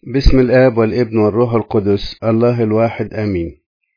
بسم الآب والابن والروح القدس الله الواحد آمين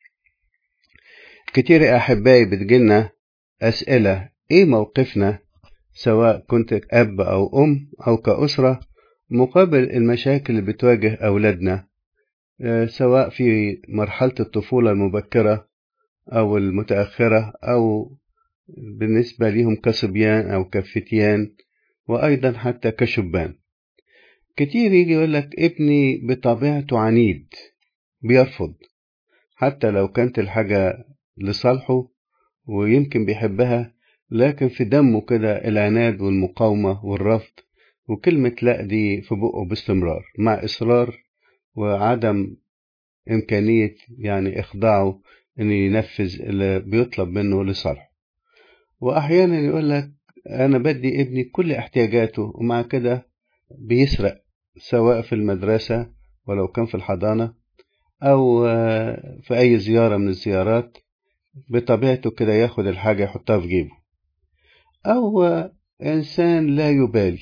كتير يا أحبائي بتجيلنا أسئلة إيه موقفنا سواء كنت أب أو أم أو كأسرة مقابل المشاكل اللي بتواجه أولادنا آه، سواء في مرحلة الطفولة المبكرة أو المتأخرة أو بالنسبة لهم كصبيان أو كفتيان وأيضا حتى كشبان كتير يجي يقول لك ابني بطبيعته عنيد بيرفض حتى لو كانت الحاجة لصالحه ويمكن بيحبها لكن في دمه كده العناد والمقاومة والرفض وكلمة لا دي في بقه باستمرار مع إصرار وعدم إمكانية يعني إخضاعه إنه ينفذ اللي بيطلب منه لصالحه وأحيانا يقول لك أنا بدي ابني كل احتياجاته ومع كده بيسرق سواء في المدرسة ولو كان في الحضانة أو في أي زيارة من الزيارات بطبيعته كده ياخد الحاجة يحطها في جيبه أو إنسان لا يبالي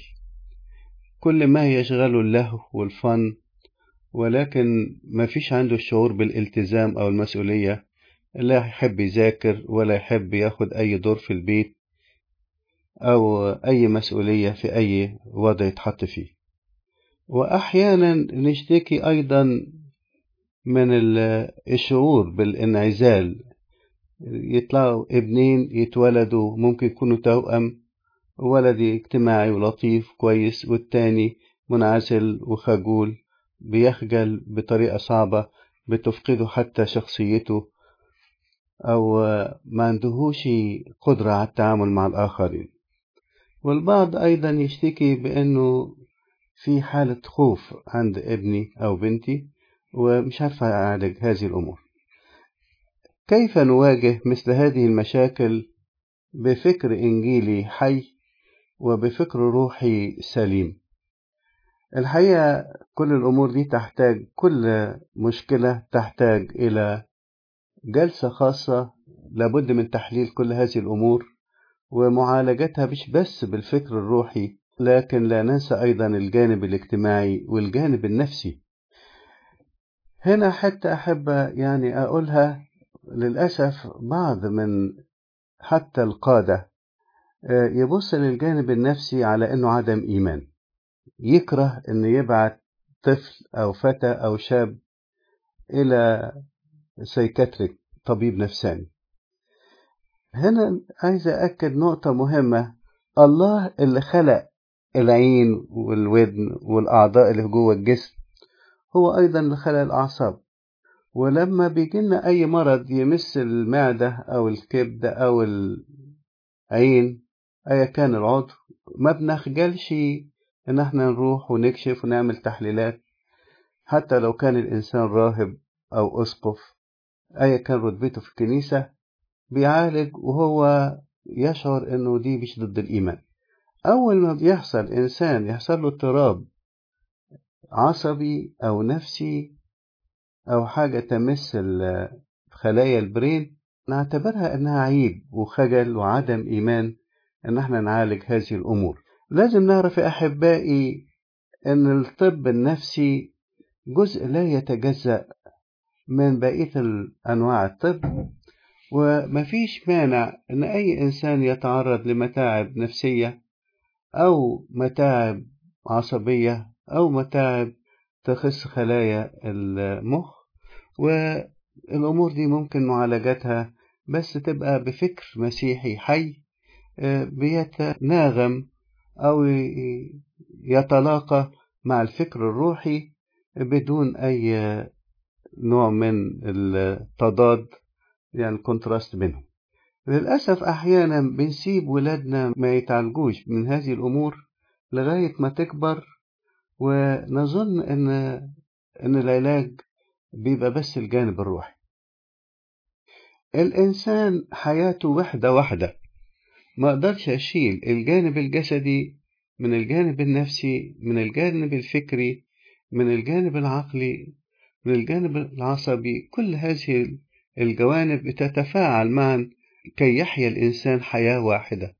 كل ما يشغله اللهو والفن ولكن ما فيش عنده الشعور بالالتزام أو المسؤولية لا يحب يذاكر ولا يحب ياخد أي دور في البيت أو أي مسؤولية في أي وضع يتحط فيه وأحيانا نشتكي أيضا من الشعور بالانعزال يطلعوا ابنين يتولدوا ممكن يكونوا توأم ولدي اجتماعي ولطيف كويس والتاني منعزل وخجول بيخجل بطريقة صعبة بتفقده حتى شخصيته أو ما عندهوش قدرة على التعامل مع الآخرين والبعض أيضا يشتكي بأنه في حالة خوف عند ابني أو بنتي ومش عارفة أعالج هذه الأمور كيف نواجه مثل هذه المشاكل بفكر إنجيلي حي وبفكر روحي سليم الحقيقة كل الأمور دي تحتاج كل مشكلة تحتاج إلى جلسة خاصة لابد من تحليل كل هذه الأمور ومعالجتها مش بس بالفكر الروحي لكن لا ننسى أيضا الجانب الاجتماعي والجانب النفسي هنا حتى أحب يعني أقولها للأسف بعض من حتى القادة يبص للجانب النفسي على أنه عدم إيمان يكره أنه يبعت طفل أو فتى أو شاب إلى سيكاتريك طبيب نفساني هنا عايز أكد نقطة مهمة الله اللي خلق العين والودن والأعضاء اللي جوه الجسم هو أيضا اللي خلق الأعصاب ولما بيجيلنا أي مرض يمس المعدة أو الكبد أو العين أيا كان العضو ما بنخجلش إن احنا نروح ونكشف ونعمل تحليلات حتى لو كان الإنسان راهب أو أسقف أيا كان رتبته في الكنيسة بيعالج وهو يشعر إنه دي مش ضد الإيمان أول ما بيحصل إنسان يحصل له اضطراب عصبي أو نفسي أو حاجة تمس خلايا البرين نعتبرها إنها عيب وخجل وعدم إيمان إن احنا نعالج هذه الأمور لازم نعرف يا أحبائي إن الطب النفسي جزء لا يتجزأ من بقية أنواع الطب ومفيش مانع إن أي إنسان يتعرض لمتاعب نفسية أو متاعب عصبية أو متاعب تخص خلايا المخ والأمور دي ممكن معالجتها بس تبقى بفكر مسيحي حي بيتناغم أو يتلاقى مع الفكر الروحي بدون أي نوع من التضاد يعني الكونتراست بينهم للأسف أحيانا بنسيب ولادنا ما يتعالجوش من هذه الأمور لغاية ما تكبر ونظن إن إن العلاج بيبقى بس الجانب الروحي الإنسان حياته وحدة واحدة ما أقدرش أشيل الجانب الجسدي من الجانب النفسي من الجانب الفكري من الجانب العقلي من الجانب العصبي كل هذه الجوانب بتتفاعل معا كي يحيا الإنسان حياة واحدة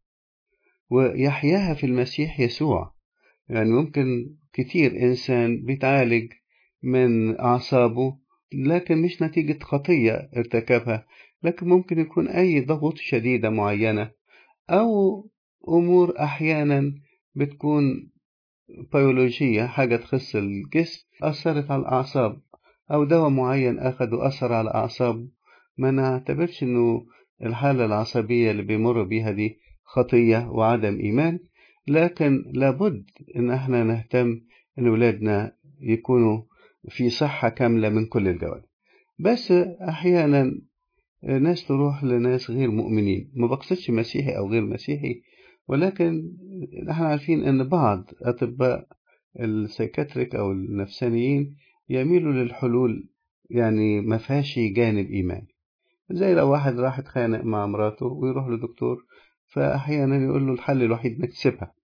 ويحياها في المسيح يسوع يعني ممكن كتير إنسان بيتعالج من أعصابه لكن مش نتيجة خطية ارتكبها لكن ممكن يكون أي ضغوط شديدة معينة أو أمور أحيانا بتكون بيولوجية حاجة تخص الجسم أثرت على الأعصاب أو دواء معين أخده أثر على أعصابه ما نعتبرش إنه الحالة العصبية اللي بيمر بيها دي خطية وعدم إيمان لكن لابد إن احنا نهتم إن ولادنا يكونوا في صحة كاملة من كل الجوانب بس أحيانا ناس تروح لناس غير مؤمنين ما بقصدش مسيحي أو غير مسيحي ولكن احنا عارفين ان بعض اطباء السيكاتريك او النفسانيين يميلوا للحلول يعني ما فيهاش جانب ايماني زي لو واحد راح اتخانق مع مراته ويروح لدكتور فاحيانا يقول له الحل الوحيد انك تسيبها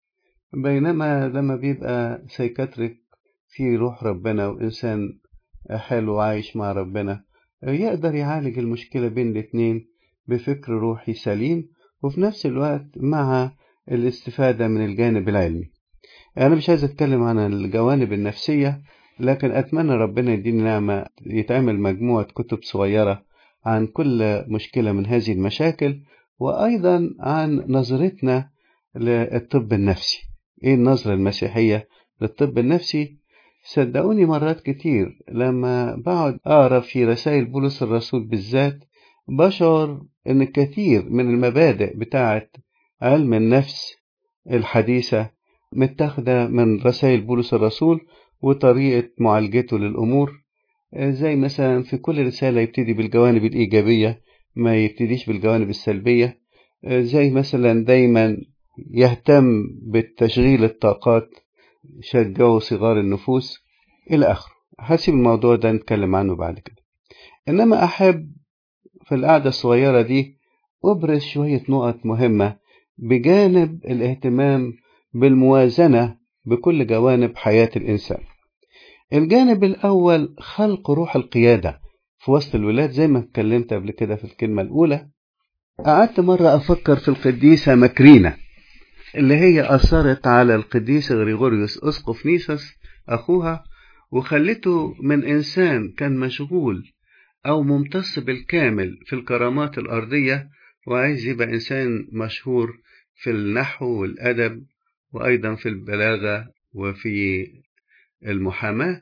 بينما لما بيبقى سيكاتريك في روح ربنا وانسان حلو عايش مع ربنا يقدر يعالج المشكلة بين الاتنين بفكر روحي سليم وفي نفس الوقت مع الاستفادة من الجانب العلمي أنا مش عايز أتكلم عن الجوانب النفسية لكن أتمنى ربنا يديني نعمة يتعمل مجموعة كتب صغيرة عن كل مشكلة من هذه المشاكل وأيضا عن نظرتنا للطب النفسي إيه النظرة المسيحية للطب النفسي صدقوني مرات كتير لما بقعد أقرأ في رسائل بولس الرسول بالذات بشعر ان كثير من المبادئ بتاعه علم النفس الحديثة متاخدة من رسائل بولس الرسول وطريقة معالجته للأمور زي مثلا في كل رسالة يبتدي بالجوانب الإيجابية ما يبتديش بالجوانب السلبية زي مثلا دايما يهتم بتشغيل الطاقات شجعوا صغار النفوس إلى آخره هسيب الموضوع ده نتكلم عنه بعد كده إنما أحب في القعدة الصغيرة دي أبرز شوية نقط مهمة بجانب الاهتمام بالموازنة بكل جوانب حياة الإنسان الجانب الأول خلق روح القيادة في وسط الولاد زي ما اتكلمت قبل كده في الكلمة الأولى قعدت مرة أفكر في القديسة مكرينة اللي هي أثرت على القديس غريغوريوس أسقف نيسوس أخوها وخلته من إنسان كان مشغول أو ممتص بالكامل في الكرامات الأرضية وعايز يبقى إنسان مشهور في النحو والأدب وأيضا في البلاغة وفي المحاماة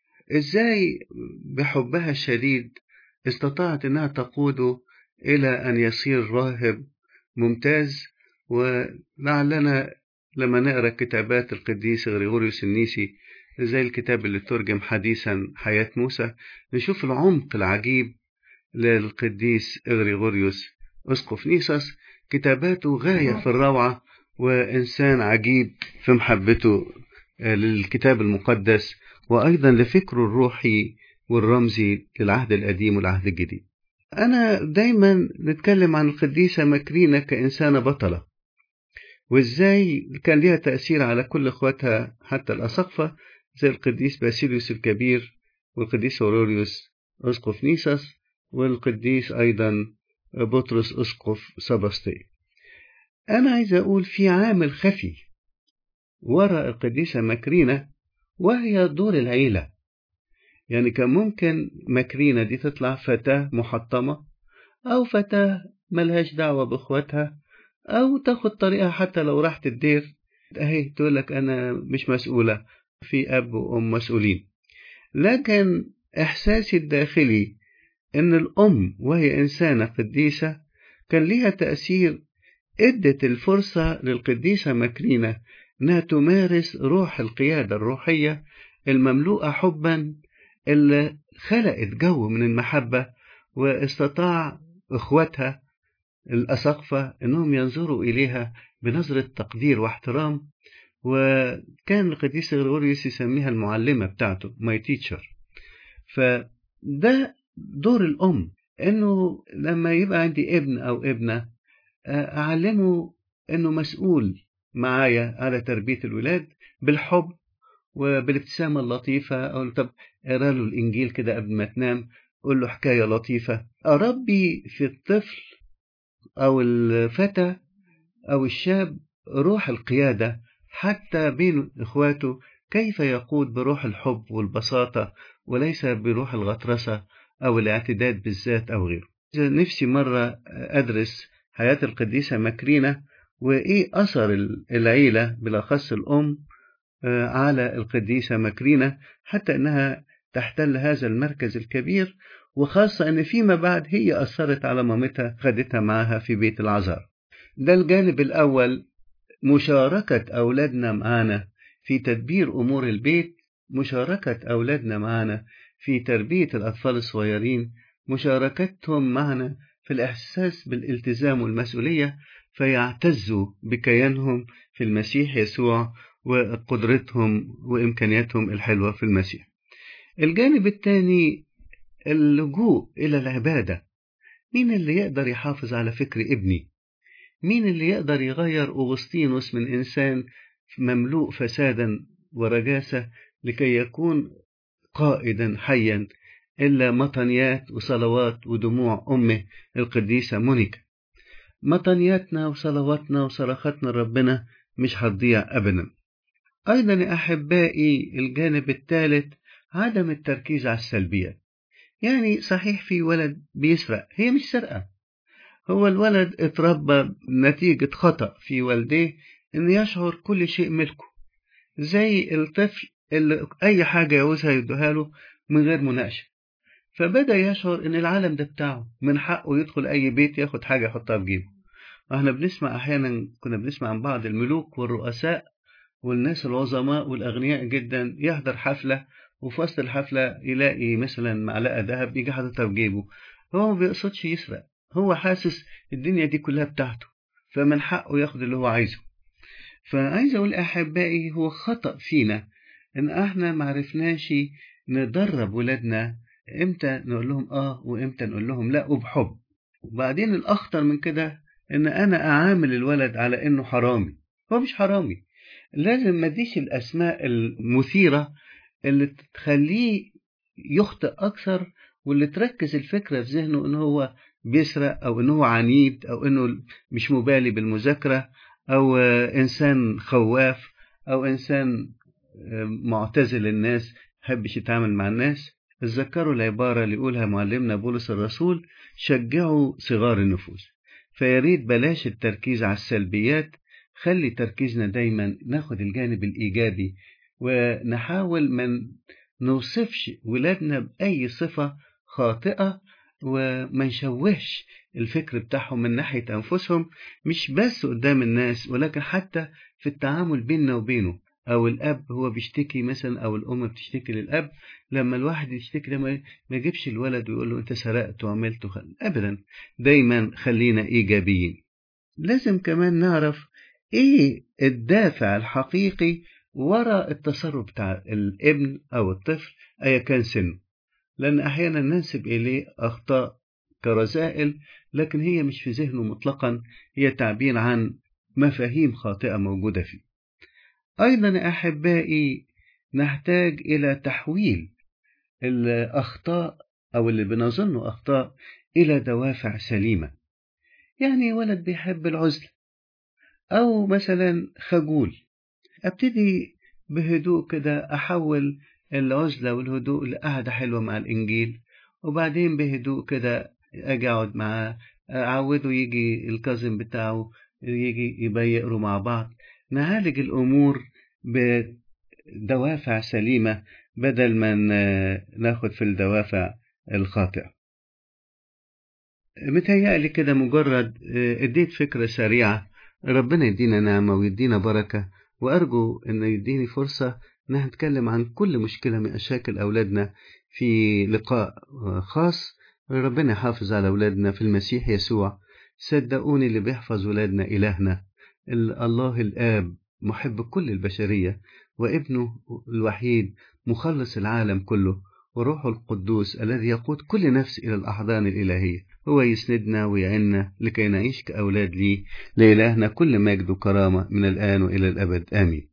إزاي بحبها الشديد استطاعت أنها تقوده إلى أن يصير راهب ممتاز ولعلنا لما نقرأ كتابات القديس غريغوريوس النيسي زي الكتاب اللي ترجم حديثا حياة موسى نشوف العمق العجيب للقديس إغريغوريوس أسقف نيسوس كتاباته غاية في الروعة وإنسان عجيب في محبته للكتاب المقدس وأيضا لفكره الروحي والرمزي للعهد القديم والعهد الجديد أنا دايما نتكلم عن القديسة مكرينة كإنسانة بطلة وإزاي كان لها تأثير على كل إخواتها حتى الأسقفة زي القديس باسيليوس الكبير والقديس أوروريوس أسقف نيساس والقديس أيضا بطرس أسقف سبسطي أنا عايز أقول في عامل خفي وراء القديسة مكرينة وهي دور العيلة يعني كان ممكن مكرينة دي تطلع فتاة محطمة أو فتاة ملهاش دعوة بإخواتها أو تاخد طريقها حتى لو راحت الدير أهي تقول لك أنا مش مسؤولة في أب وأم مسؤولين لكن إحساسي الداخلي إن الأم وهي إنسانة قديسة كان ليها تأثير ادت الفرصة للقديسة مكرينة إنها تمارس روح القيادة الروحية المملوءة حبا اللي خلقت جو من المحبة واستطاع إخواتها الأسقفة إنهم ينظروا إليها بنظرة تقدير واحترام وكان القديس غريغوريوس يسميها المعلمة بتاعته ماي تيتشر فده دور الأم إنه لما يبقى عندي ابن أو ابنة أعلمه إنه مسؤول معايا على تربية الولاد بالحب وبالابتسامة اللطيفة أو طب اقرا له الإنجيل كده قبل ما تنام قول له حكاية لطيفة أربي في الطفل أو الفتى أو الشاب روح القيادة حتى بين إخواته كيف يقود بروح الحب والبساطة وليس بروح الغطرسة أو الاعتداد بالذات أو غيره نفسي مرة أدرس حياة القديسة مكرينة وإيه أثر العيلة بالأخص الأم على القديسة مكرينة حتى أنها تحتل هذا المركز الكبير وخاصة أن فيما بعد هي أثرت على مامتها خدتها معها في بيت العذار ده الجانب الأول مشاركة أولادنا معانا في تدبير أمور البيت مشاركة أولادنا معانا في تربية الأطفال الصغيرين مشاركتهم معنا في الإحساس بالالتزام والمسؤولية فيعتزوا بكيانهم في المسيح يسوع وقدرتهم وإمكانياتهم الحلوة في المسيح الجانب الثاني اللجوء إلى العبادة مين اللي يقدر يحافظ على فكر ابني مين اللي يقدر يغير أغسطينوس من إنسان مملوء فسادا ورجاسة لكي يكون قائدا حيا إلا مطنيات وصلوات ودموع أمه القديسة مونيكا مطنياتنا وصلواتنا وصرختنا لربنا مش هتضيع أبدا أيضا يا أحبائي الجانب الثالث عدم التركيز على السلبيات يعني صحيح في ولد بيسرق هي مش سرقة هو الولد اتربى نتيجة خطأ في والديه إن يشعر كل شيء ملكه زي الطفل اللي أي حاجة يعوزها يدوها له من غير مناقشة فبدأ يشعر إن العالم ده بتاعه من حقه يدخل أي بيت ياخد حاجة يحطها في جيبه احنا بنسمع أحيانا كنا بنسمع عن بعض الملوك والرؤساء والناس العظماء والأغنياء جدا يحضر حفلة وفي وسط الحفلة يلاقي مثلا معلقة ذهب يجي حاططها في جيبه هو ما بيقصدش يسرق هو حاسس الدنيا دي كلها بتاعته فمن حقه ياخد اللي هو عايزه فعايز أقول أحبائي هو خطأ فينا إن إحنا معرفناش ندرب ولادنا إمتى نقول لهم آه وإمتى نقول لهم لا وبحب وبعدين الأخطر من كده إن أنا أعامل الولد على إنه حرامي هو مش حرامي لازم ما اديش الأسماء المثيرة اللي تخليه يخطئ أكثر واللي تركز الفكرة في ذهنه إن هو بيسرق أو إن هو عنيد أو إنه مش مبالي بالمذاكرة أو إنسان خواف أو إنسان معتزل الناس حبش يتعامل مع الناس تذكروا العبارة اللي يقولها معلمنا بولس الرسول شجعوا صغار النفوس فياريت بلاش التركيز على السلبيات خلي تركيزنا دايما ناخد الجانب الإيجابي ونحاول ما نوصفش ولادنا بأي صفة خاطئة وما نشوهش الفكر بتاعهم من ناحية أنفسهم مش بس قدام الناس ولكن حتى في التعامل بيننا وبينه أو الأب هو بيشتكي مثلا أو الأم بتشتكي للأب لما الواحد يشتكي لما ما يجيبش الولد ويقول له أنت سرقت وعملت وخل... أبدا دايما خلينا إيجابيين لازم كمان نعرف إيه الدافع الحقيقي وراء التصرف بتاع الابن أو الطفل أيا كان سنه لأن أحيانا ننسب إليه أخطاء كرذائل لكن هي مش في ذهنه مطلقا هي تعبير عن مفاهيم خاطئة موجودة فيه أيضا يا أحبائي نحتاج إلى تحويل الأخطاء أو اللي بنظنه أخطاء إلى دوافع سليمة يعني ولد بيحب العزلة أو مثلا خجول أبتدي بهدوء كده أحول العزلة والهدوء لقعدة حلوة مع الإنجيل وبعدين بهدوء كده أجي أقعد معاه أعوده يجي الكازن بتاعه يجي يبقى يقروا مع بعض نعالج الأمور بدوافع سليمة بدل ما ناخد في الدوافع الخاطئة متهيألي كده مجرد اديت فكرة سريعة ربنا يدينا نعمة ويدينا بركة وأرجو أن يديني فرصة أن نتكلم عن كل مشكلة من مشاكل أولادنا في لقاء خاص ربنا يحافظ على أولادنا في المسيح يسوع صدقوني اللي بيحفظ ولادنا إلهنا الله الآب محب كل البشرية وابنه الوحيد مخلص العالم كله وروحه القدوس الذي يقود كل نفس إلى الأحضان الإلهية هو يسندنا ويعنا لكي نعيش كأولاد ليه لإلهنا كل مجد وكرامة من الآن وإلى الأبد آمين